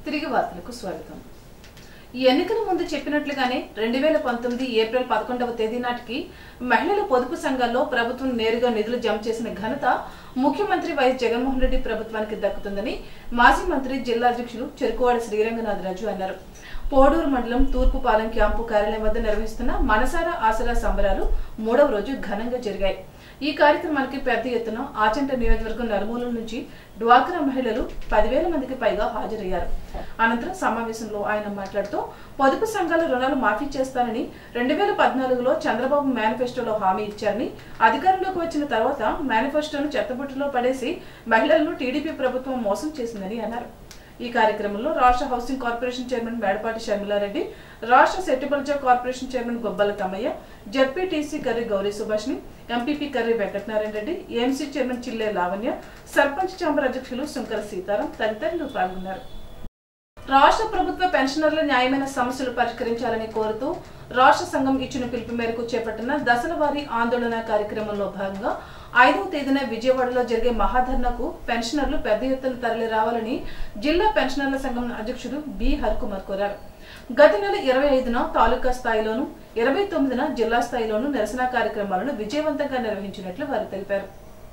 తిరిగి వార్తలకు స్వాగతం ఈ ఎన్నికల ముందు చెప్పినట్లుగానే రెండు వేల పంతొమ్మిది ఏప్రిల్ పదకొండవ తేదీ నాటికి మహిళల పొదుపు సంఘాల్లో ప్రభుత్వం నేరుగా నిధులు జమ చేసిన ఘనత ముఖ్యమంత్రి వైఎస్ జగన్మోహన్ రెడ్డి ప్రభుత్వానికి దక్కుతుందని మాజీ మంత్రి జిల్లా అధ్యక్షులు చెరుకువాడ శ్రీరంగనాథరాజు అన్నారు పోడూరు మండలం తూర్పుపాలెం క్యాంపు కార్యాలయం వద్ద నిర్వహిస్తున్న మనసార ఆసరా సంబరాలు మూడవ రోజు ఘనంగా జరిగాయి ఈ కార్యక్రమానికి పెద్ద ఎత్తున ఆచంట నియోజకవర్గం నలుమూలల నుంచి డ్వాక్రా మహిళలు పదివేల మందికి పైగా హాజరయ్యారు అనంతరం సమావేశంలో ఆయన మాట్లాడుతూ పొదుపు సంఘాల రుణాలు మాఫీ చేస్తానని రెండు వేల పద్నాలుగులో చంద్రబాబు మేనిఫెస్టోలో హామీ ఇచ్చారని అధికారంలోకి వచ్చిన తర్వాత మేనిఫెస్టోను చెత్తబుట్టలో పడేసి మహిళలను టీడీపీ ప్రభుత్వం మోసం చేసిందని అన్నారు ఈ కార్యక్రమంలో రాష్ట్ర housing corporation chairman Medapati Sharmila Reddy రాష్ట్ర Settibalija corporation chairman Gobbala Tammayya ZPTC Karri Gauri Subhashini MPP Karri Venkatanarayana Reddy AMC chairman Chille Lavanya sarpanch chamber అధ్యక్షులు శంకర సీతారాం తదితరులు పాల్గొన్నారు రాష్ట్ర ప్రభుత్వ పెన్షనర్ల న్యాయమైన సమస్యలు పరిష్కరించాలని కోరుతూ రాష్ట్ర సంఘం ఇచ్చిన పిలుపు మేరకు చేపట్టిన దశల వారీ ఆందోళన కార్యక్రమంలో భాగంగా ఐదవ తేదీన విజయవాడలో జరిగే మహాధర్నాకు పెన్షనర్లు పెద్ద ఎత్తున తరలి రావాలని జిల్లా పెన్షనర్ల సంఘం అధ్యక్షుడు బి హర్కుమార్ కోరారు గత నెల ఇరవై ఐదున తాలూకా స్థాయిలోను ఇరవై తొమ్మిదిన జిల్లా స్థాయిలోను నిరసన కార్యక్రమాలను విజయవంతంగా నిర్వహించినట్లు వారు తెలిపారు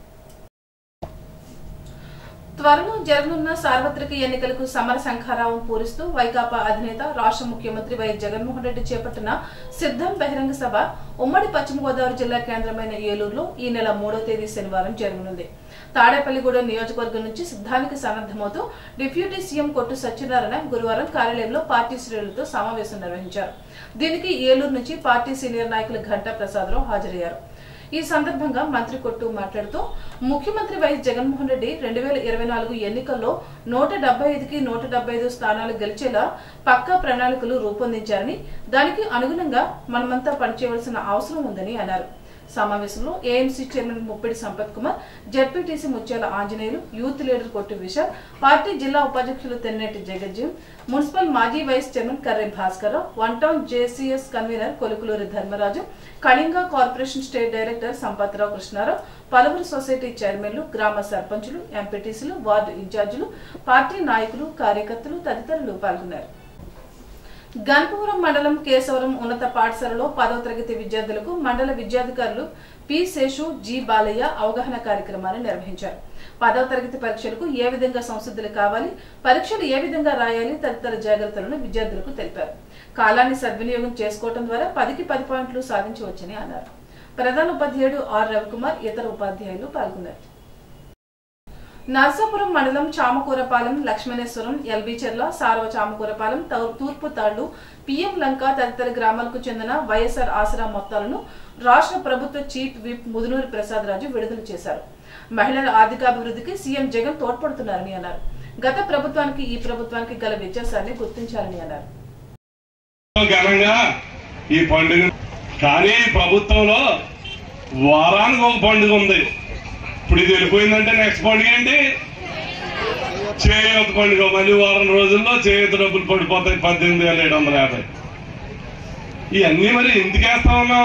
త్వరలో జరగనున్న సార్వత్రిక ఎన్నికలకు సమర శంఖారావం పూరిస్తూ వైకాపా అధినేత రాష్ట్ర ముఖ్యమంత్రి వైఎస్ జగన్మోహన్ రెడ్డి చేపట్టిన సిద్ధం బహిరంగ సభ ఉమ్మడి పశ్చిమ గోదావరి జిల్లా కేంద్రమైన ఏలూరులో ఈ నెల మూడో తేదీ శనివారం జరగనుంది తాడేపల్లిగూడెం నియోజకవర్గం నుంచి సిద్ధానికి సన్నద్దమవుతూ డిప్యూటీ సీఎం కొట్టు సత్యనారాయణ గురువారం కార్యాలయంలో పార్టీ శ్రేణులతో సమావేశం నిర్వహించారు దీనికి ఏలూరు నుంచి పార్టీ సీనియర్ నాయకులు ఘంటా ప్రసాదరావు హాజరయ్యారు ఈ సందర్భంగా మంత్రి కొట్టు మాట్లాడుతూ ముఖ్యమంత్రి వైఎస్ జగన్మోహన్ రెడ్డి రెండు వేల ఇరవై నాలుగు ఎన్నికల్లో నూట డెబ్బై ఐదుకి నూట డెబ్బై ఐదు స్థానాలు గెలిచేలా పక్కా ప్రణాళికలు రూపొందించారని దానికి అనుగుణంగా మనమంతా పనిచేయవలసిన అవసరం ఉందని అన్నారు సమావేశంలో AMC chairman Muppidi Sampath Kumar ZPTC Mutyala Anjaneyulu youth leader Kottu Vishal party జిల్లా ఉపాధ్యక్షులు తెన్నేటి జగజ్జీవ్ మున్సిపల్ మాజీ vice chairman Karre Bhaskar one town JCS convener Kolukuluri Dharmaraju Kalinga corporation state director Sampatrao Krishnarao పలువురు సొసైటీ చైర్మన్లు గ్రామ సర్పంచులు ఎంపీటీసీలు వార్డు ఇన్ఛార్జీలు పార్టీ నాయకులు కార్యకర్తలు తదితరులు పాల్గొన్నారు గణపవరం మండలం కేశవరం ఉన్నత పాఠశాలలో పదవ తరగతి విద్యార్థులకు మండల విద్యాధికారులు పి శేషు జి బాలయ్య అవగాహన కార్యక్రమాన్ని నిర్వహించారు పదవ తరగతి పరీక్షలకు ఏ విధంగా సంసిద్ధులు కావాలి పరీక్షలు ఏ విధంగా రాయాలి తదితర జాగ్రత్తలను విద్యార్థులకు తెలిపారు కాలాన్ని సద్వినియోగం చేసుకోవడం ద్వారా పదికి పది పాయింట్లు సాధించవచ్చని అన్నారు ప్రధాన ఉపాధ్యాయుడు ఆర్ రవికుమార్ ఇతర ఉపాధ్యాయులు పాల్గొన్నారు నర్సాపురం మండలం చామకూరపాలెం లక్ష్మణేశ్వరం ఎల్బీచెర్ల సారవ చామకూరపాలెం తౌ- తూర్పు తాళ్లు పిఎం లంక తదితర గ్రామాలకు చెందిన వైఎస్ఆర్ ఆసరా మొత్తాలను రాష్ట్ర ప్రభుత్వ చీఫ్ విప్ ముదునూరి ప్రసాద్ రాజు విడుదల చేశారు మహిళల ఆర్థికాభివృద్ధికి సీఎం జగన్ తోడ్పడుతున్నారని అన్నారు గత ప్రభుత్వానికి ఈ ప్రభుత్వానికి గల వ్యత్యాసాన్ని గుర్తించాలని అన్నారు ఘనంగా ఈ పండుగ కానీ ప్రభుత్వంలో వారానికి ఒక పండుగ ఉంది ఇప్పుడు ఇది వెళ్ళిపోయిందంటే నెక్స్ట్ పండుగ ఏంటి చేయూత పండుగ మళ్ళీ వారం రోజుల్లో చేయూత డబ్బులు పడిపోతాయి పద్దెనిమిది వేల ఏడు వందల యాభై ఇవన్నీ మరి ఎందుకు వేస్తా ఉన్నాం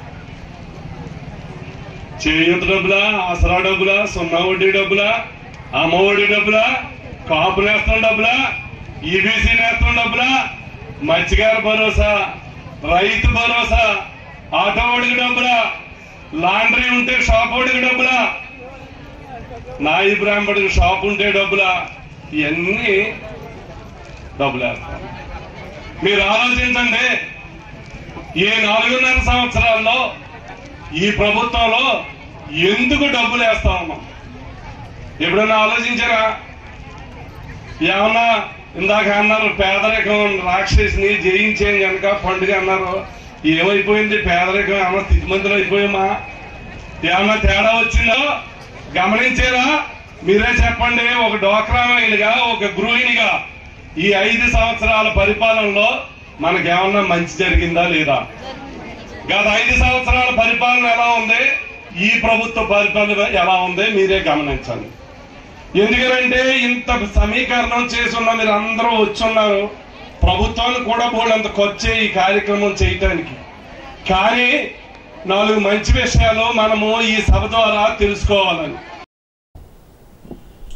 చేయూత డబ్బులా ఆసరా డబ్బులా సున్నా వడ్డీ డబ్బులా అమ్మ వడ్డీ డబ్బులా కాపు నేస్తం డబ్బులా ఈబీసీ నేస్తం డబ్బులా మత్స్యకార భరోసా రైతు భరోసా ఆటో వాడికి డబ్బులా లాండ్రీ ఉంటే షాప్ వాడికి డబ్బులా నాయి బ్రాహ్మడికి షాప్ ఉంటే డబ్బులా ఇవన్నీ డబ్బులు వేస్తాం మీరు ఆలోచించండి ఈ నాలుగున్నర సంవత్సరాల్లో ఈ ప్రభుత్వంలో ఎందుకు డబ్బులు వేస్తా ఉన్నాం ఎప్పుడైనా ఆలోచించారా ఏమన్నా ఇందాక అన్నారు పేదరికం రాక్షసిని జయించేం కనుక పండుగ అన్నారు ఏమైపోయింది పేదరికం ఏమన్నా స్థితిమంతులు అయిపోయామా ఏమన్నా తేడా వచ్చిందో గమనించారా మీరే చెప్పండి ఒక డోక్రా మహిళగా ఒక గృహిణిగా ఈ ఐదు సంవత్సరాల పరిపాలనలో మనకేమన్నా మంచి జరిగిందా లేదా గత ఐదు సంవత్సరాల పరిపాలన ఎలా ఉంది ఈ ప్రభుత్వ పరిపాలన ఎలా ఉంది మీరే గమనించండి ఎందుకంటే ఇంత సమీకరణం చేసున్న మీరు అందరూ వచ్చున్నారు ప్రభుత్వానికి కూడా బోళ్ళంత ఖర్చే ఈ కార్యక్రమం చేయటానికి కానీ నాలుగు మంచి విషయాలు మనము ఈ సభ ద్వారా తెలుసుకోవాలని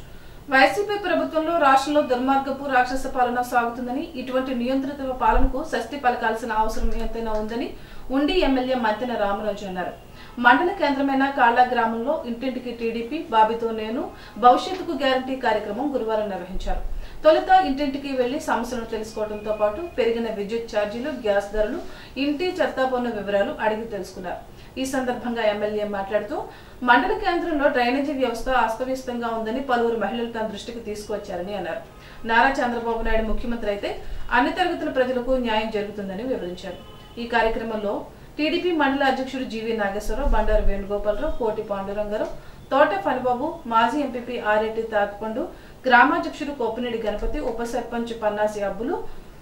వైసీపీ ప్రభుత్వంలో రాష్ట్రంలో దుర్మార్గపు రాక్షస పాలన సాగుతుందని ఇటువంటి నియంత్రిత పాలనకు షష్టి పలకాల్సిన అవసరం ఎంతైనా ఉందని ఉండి ఎమ్మెల్యే మంతెన రామరాజు అన్నారు మండల కేంద్రమైన కాళ్ళ గ్రామంలో ఇంటింటికి టీడీపీ బాబితో నేను భవిష్యత్తుకు గ్యారంటీ కార్యక్రమం గురువారం నిర్వహించారు తొలుత ఇంటింటికి వెళ్లి సమస్యలను తెలుసుకోవడంతో పాటు పెరిగిన విద్యుత్ ఛార్జీలు గ్యాస్ ధరలు ఇంటి చెత్తా పన్ను వివరాలు అడిగి తెలుసుకున్నారు ఈ సందర్భంగా ఎమ్మెల్యే మాట్లాడుతూ మండల కేంద్రంలో డ్రైనేజీ వ్యవస్థ అస్తవ్యస్తంగా ఉందని పలువురు మహిళలు తన దృష్టికి తీసుకువచ్చారని అన్నారు నారా చంద్రబాబు నాయుడు ముఖ్యమంత్రి అయితే అన్ని తరగతుల ప్రజలకు న్యాయం జరుగుతుందని వివరించారు ఈ కార్యక్రమంలో టీడీపీ మండల అధ్యక్షుడు జీవి నాగేశ్వరరావు బండారు వేణుగోపాలరావు కోటి పాండురంగారావు తోట ఫణిబాబు మాజీ ఎంపీపీ ఆరెడ్డి తాతపండు గ్రామాధ్యక్షుడు కోపినేడి గణపతి ఉప సర్పంచ్ పన్నాసి అబ్బులు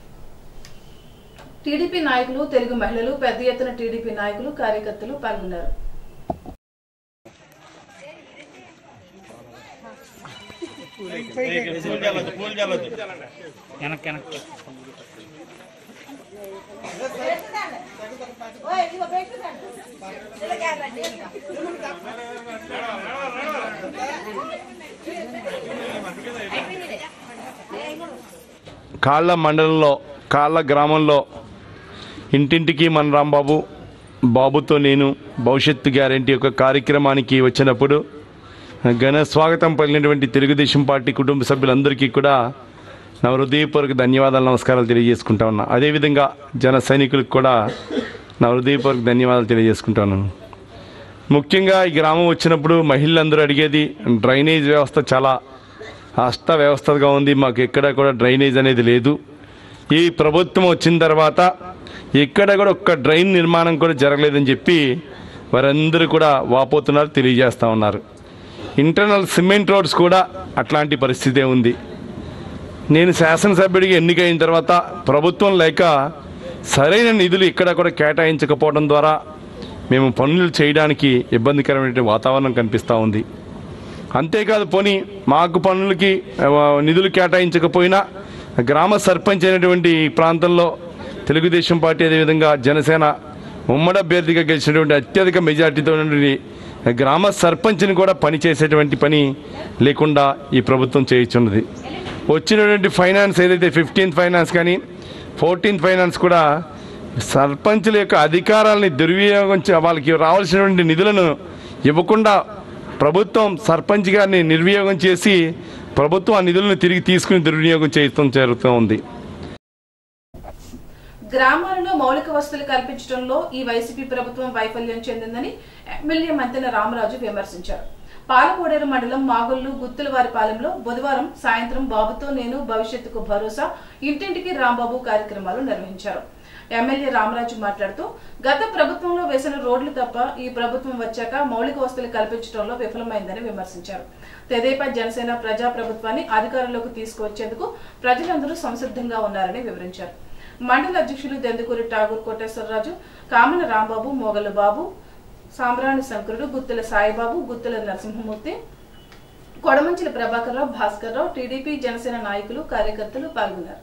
టీడీపీ నాయకులు తెలుగు మహిళలు పెద్ద ఎత్తున టీడీపీ నాయకులు కార్యకర్తలు పాల్గొన్నారు వెనక్కి వెనక్కి కాళ్ళ మండలంలో కాళ్ళ గ్రామంలో ఇంటింటికి మన రాంబాబు బాబుతో నేను భవిష్యత్తు గ్యారంటీ యొక్క కార్యక్రమానికి వచ్చినప్పుడు ఘన స్వాగతం పలికినటువంటి తెలుగుదేశం పార్టీ కుటుంబ సభ్యులందరికీ కూడా నా హృదయపూర్వక ధన్యవాదాలు నమస్కారాలు తెలియజేసుకుంటా ఉన్నా అదేవిధంగా జన సైనికులకు కూడా నా హృదయపూర్వక ధన్యవాదాలు తెలియజేసుకుంటా ఉన్నాను ముఖ్యంగా ఈ గ్రామం వచ్చినప్పుడు మహిళలందరూ అడిగేది డ్రైనేజ్ వ్యవస్థ చాలా అష్ట వ్యవస్థగా ఉంది మాకు ఎక్కడ కూడా డ్రైనేజ్ అనేది లేదు ఈ ప్రభుత్వం వచ్చిన తర్వాత ఎక్కడ కూడా ఒక్క డ్రైన్ నిర్మాణం కూడా జరగలేదని చెప్పి వారందరూ కూడా వాపోతున్నారు తెలియజేస్తూ ఉన్నారు ఇంటర్నల్ సిమెంట్ రోడ్స్ కూడా అట్లాంటి పరిస్థితే ఉంది నేను శాసనసభ్యుడిగా ఎన్నికైన తర్వాత ప్రభుత్వం లేక సరైన నిధులు ఇక్కడ కూడా కేటాయించకపోవడం ద్వారా మేము పనులు చేయడానికి ఇబ్బందికరమైన వాతావరణం కనిపిస్తూ ఉంది అంతేకాదు పోనీ మాకు పనులకి ఆ, నిధులు కేటాయించకపోయినా గ్రామ సర్పంచ్ అయినటువంటి ఈ ప్రాంతంలో తెలుగుదేశం పార్టీ అదేవిధంగా జనసేన ఉమ్మడి అభ్యర్థిగా గెలిచినటువంటి అత్యధిక మెజార్టీతో ఉన్నటువంటి గ్రామ సర్పంచ్ని కూడా పనిచేసేటువంటి పని లేకుండా ఈ ప్రభుత్వం చేయించున్నది వచ్చినటువంటి ఫైనాన్స్ ఏదైతే ఫిఫ్టీన్త్ ఫైనాన్స్ కానీ ఫోర్టీన్త్ ఫైనాన్స్ కూడా సర్పంచుల యొక్క అధికారాలని దుర్వినియోగం చే- వాళ్ళకి రావాల్సినటువంటి నిధులను ఇవ్వకుండా ప్రభుత్వం సర్పంచ్ గారిని నిర్వినియోగం చేసి ప్రభుత్వం ఆ నిధులను తిరిగి తీసుకుని దుర్వినియోగం చేయడం జరుగుతూ ఉంది గ్రామాలలో మౌలిక వసతులు కల్పించడంలో ఈ వైసీపీ ప్రభుత్వం వైఫల్యం చెందిందని ఎమ్మెల్యే మంతెన రామరాజు విమర్శించారు పాలకోడేరు మండలం మాగొల్లు గుత్తులవారిపాలెంలో బుధవారం సాయంత్రం బాబుతో నేను భవిష్యత్తుకు భరోసా ఇంటింటికి రాంబాబు కార్యక్రమాలు నిర్వహించారు ఎమ్మెల్యే రామరాజు మాట్లాడుతూ గత ప్రభుత్వంలో వేసిన రోడ్లు తప్ప ఈ ప్రభుత్వం వచ్చాక మౌలిక వసతులు కల్పించడంలో విఫలమైందని విమర్శించారు తెదేపా జనసేన ప్రజా ప్రభుత్వాన్ని అధికారంలోకి తీసుకువచ్చేందుకు ప్రజలందరూ సంసిద్ధంగా ఉన్నారని వివరించారు మండల అధ్యక్షులు దెందుకూరి ఠాగూర్ కోటేశ్వరరాజు కామన రాంబాబు మోగలు బాబు సాంబ్రాణి శంకరుడు గుత్తుల సాయిబాబు గుత్తుల నరసింహమూర్తి కొడమంచిల ప్రభాకర్రావు భాస్కర్రావు టీడీపీ జనసేన నాయకులు కార్యకర్తలు పాల్గొన్నారు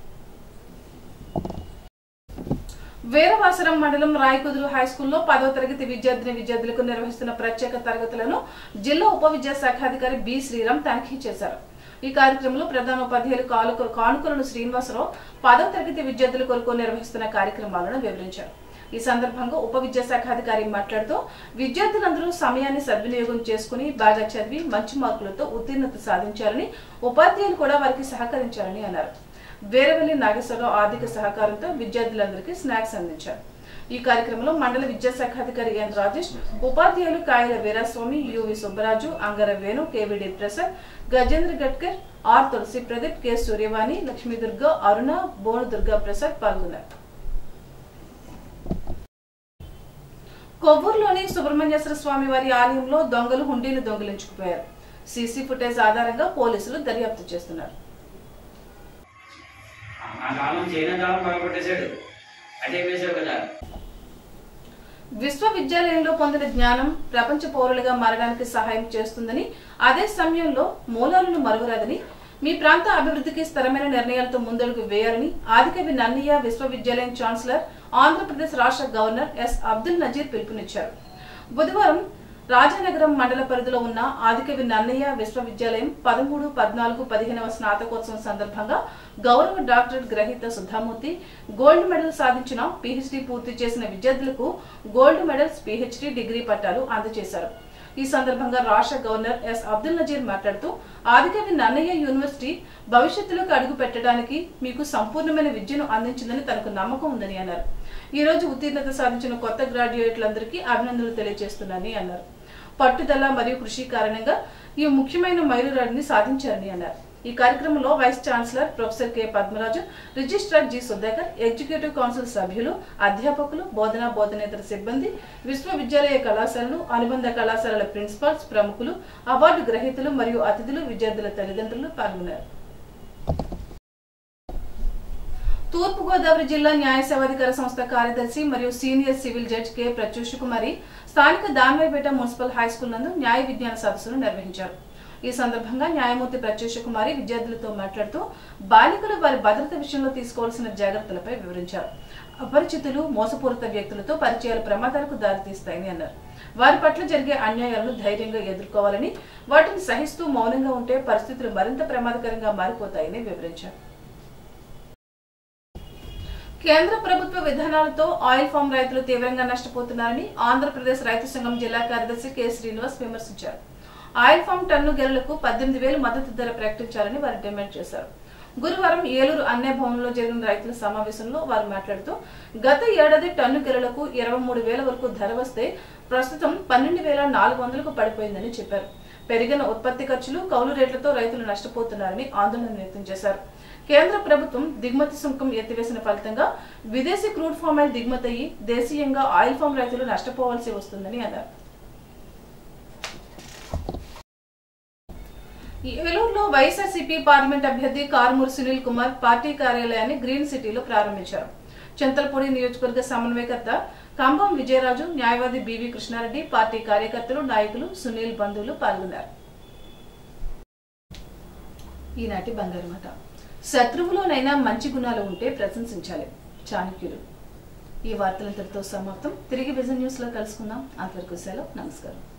వీరవాసరం మండలం రాయకుదురు హై స్కూల్లో పదవ తరగతి విద్యార్థిని విద్యార్థులకు నిర్వహిస్తున్న ప్రత్యేక తరగతులను జిల్లా ఉప విద్యాశాఖాధికారి బి శ్రీరామ్ తనిఖీ చేశారు ఈ కార్యక్రమంలో ప్రధాన ఉపాధ్యాయులు కానుక కానుకలను శ్రీనివాసరావు పదవ తరగతి విద్యార్థుల కొరకు నిర్వహిస్తున్న కార్యక్రమాలను వివరించారు ఈ సందర్భంగా ఉప విద్యాశాఖాధికారి మాట్లాడుతూ విద్యార్థులందరూ సమయాన్ని సద్వినియోగం చేసుకుని బాగా చదివి మంచి మార్కులతో ఉత్తీర్ణత సాధించాలని ఉపాధ్యాయులు కూడా వారికి సహకరించాలని అన్నారు వేరవల్లి నాగేశ్వరరావు ఆర్థిక సహకారంతో విద్యార్థులందరికీ స్నాక్స్ అందించారు ఈ కార్యక్రమంలో మండల విద్యాశాఖాధికారి ఎన్ రాజేష్ ఉపాధ్యాయులు Kayala Veeraswamy UV Subbaraju Angara Venu KVD Prasad Gajendra Gadkar R Tulasi Pradeep K Suryavani Lakshmidurga Aruna Bonu Durga Prasad పాల్గొన్నారు కొవ్వూరులోని సుబ్రహ్మణ్యేశ్వర స్వామి వారి ఆలయంలో దొంగలు హుండీని దొంగిలించుకుపోయారు సీసీ ఫుటేజ్ ఆధారంగా పోలీసులు దర్యాప్తు చేస్తున్నారు ఆ కాలం చైనా కాలం పగలగొట్టేశాడు అదే వేశావు కదా విశ్వవిద్యాలయంలో పొందిన జ్ఞానం ప్రపంచ పౌరులుగా మారడానికి సహాయం చేస్తుందని అదే సమయంలో మూలాలను మరువరాదని మీ ప్రాంత అభివృద్ధికి స్థిరమైన నిర్ణయాలతో ముందడుగు వేయాలని ఆదికవి నన్నయ్య విశ్వవిద్యాలయం ఛాన్సలర్ ఆంధ్రప్రదేశ్ రాష్ట్ర గవర్నర్ ఎస్ అబ్దుల్ నజీర్ పిలుపునిచ్చారు బుధవారం రాజానగరం మండల పరిధిలో ఉన్న ఆదికవి నన్నయ్య విశ్వవిద్యాలయం పదమూడు పద్నాలుగు పదిహేనవ స్నాతకోత్సవం సందర్భంగా గౌరవ డాక్టరేట్ గ్రహీత సుధామూర్తి గోల్డ్ మెడల్ సాధించిన పీహెచ్డీ పూర్తి చేసిన విద్యార్థులకు గోల్డ్ మెడల్స్ పీహెచ్డీ డిగ్రీ పట్టాలు అందజేశారు ఈ సందర్భంగా రాష్ట్ర గవర్నర్ ఎస్ అబ్దుల్ నజీర్ మాట్లాడుతూ ఆదికవి నన్నయ్య యూనివర్సిటీ భవిష్యత్తులోకి అడుగు పెట్టడానికి మీకు సంపూర్ణమైన విద్యను అందించిందని తనకు నమ్మకం ఉందని అన్నారు ఈ రోజు ఉత్తీర్ణత సాధించిన కొత్త గ్రాడ్యుయేట్లందరికీ అభినందనలు తెలియజేస్తున్నానని అన్నారు పట్టుదల మరియు కృషి కారణంగా ఈ ముఖ్యమైన మైలురాడిని సాధించారని అన్నారు ఈ కార్యక్రమంలో vice chancellor professor K Padmaraju registrar G Sudhakar executive council సభ్యులు అధ్యాపకులు బోధనా బోధనేతర సిబ్బంది విశ్వవిద్యాలయ కళాశాలలు అనుబంధ కళాశాలల ప్రిన్సిపాల్స్ ప్రముఖులు అవార్డు గ్రహీతలు మరియు అతిథులు విద్యార్థుల తల్లిదండ్రులు పాల్గొన్నారు తూర్పుగోదావరి జిల్లా న్యాయ సేవాధికార సంస్థ కార్యదర్శి మరియు senior civil judge K Pratyush Kumari స్థానిక దాన్వైపేట మున్సిపల్ హై స్కూల్ నందు న్యాయ విజ్ఞాన సదస్సును నిర్వహించారు ఈ సందర్భంగా న్యాయమూర్తి ప్రత్యూష కుమారి విద్యార్థులతో మాట్లాడుతూ బాలికలు వారి భద్రత విషయంలో తీసుకోవాల్సిన జాగ్రత్తలపై వివరించారు అపరిచితులు మోసపూరిత వ్యక్తులతో పరిచయాలు ప్రమాదాలకు దారితీస్తాయని అన్నారు వారి పట్ల జరిగే అన్యాయాలను ధైర్యంగా ఎదుర్కోవాలని వాటిని సహిస్తూ మౌనంగా ఉంటే పరిస్థితులు మరింత ప్రమాదకరంగా మారిపోతాయని వివరించారు కేంద్ర ప్రభుత్వ విధానాలతో ఆయిల్ ఫామ్ రైతులు తీవ్రంగా నష్టపోతున్నారని ఆంధ్రప్రదేశ్ రైతు సంఘం జిల్లా కార్యదర్శి కె శ్రీనివాస్ విమర్శించారు ఆయిల్ ఫామ్ టన్ను గెలలకు పద్దెనిమిది వేలు మద్దతు ధర ప్రకటించాలని వారు డిమాండ్ చేశారు గురువారం ఏలూరు అన్నే భవన్లో జరిగిన రైతుల సమావేశంలో వారు మాట్లాడుతూ గత ఏడాది టన్ను గెలలకు ఇరవై మూడు వేల వరకు ధర వస్తే ప్రస్తుతం పన్నెండు వేల నాలుగు వందలకు పడిపోయిందని చెప్పారు పెరిగిన ఉత్పత్తి ఖర్చులు కౌలు రేట్లతో రైతులు నష్టపోతున్నారని ఆందోళన వ్యక్తం చేశారు కేంద్ర ప్రభుత్వం దిగుమతి సుంకం ఎత్తివేసిన ఫలితంగా విదేశీ క్రూడ్ ఫామ్ ఆయిల్ దిగుమతి అయ్యి దేశీయంగా ఆయిల్ ఫామ్ రైతులు నష్టపోవాల్సి వస్తుందని అన్నారు ఏలూరులో వైఎస్ఆర్సీపీ పార్లమెంట్ అభ్యర్థి కారుమూరి సునీల్ కుమార్ పార్టీ కార్యాలయాన్ని గ్రీన్ సిటీలో ప్రారంభించారు చింతలపూడి నియోజకవర్గ సమన్వయకర్త కంబం విజయరాజు న్యాయవాది బివి కృష్ణారెడ్డి పార్టీ కార్యకర్తలు నాయకులు సునీల్ బంధువులు పాల్గొన్నారు ఈనాటి బంగారు మాట శత్రువులోనైనా మంచి గుణాలు ఉంటే ప్రశంసించాలి చాణక్యులు ఈ వార్తలంతటితో సమాప్తం తిరిగి విజన్ న్యూస్ లో కలుసుకుందాం అంతవరకు సెలవు నమస్కారం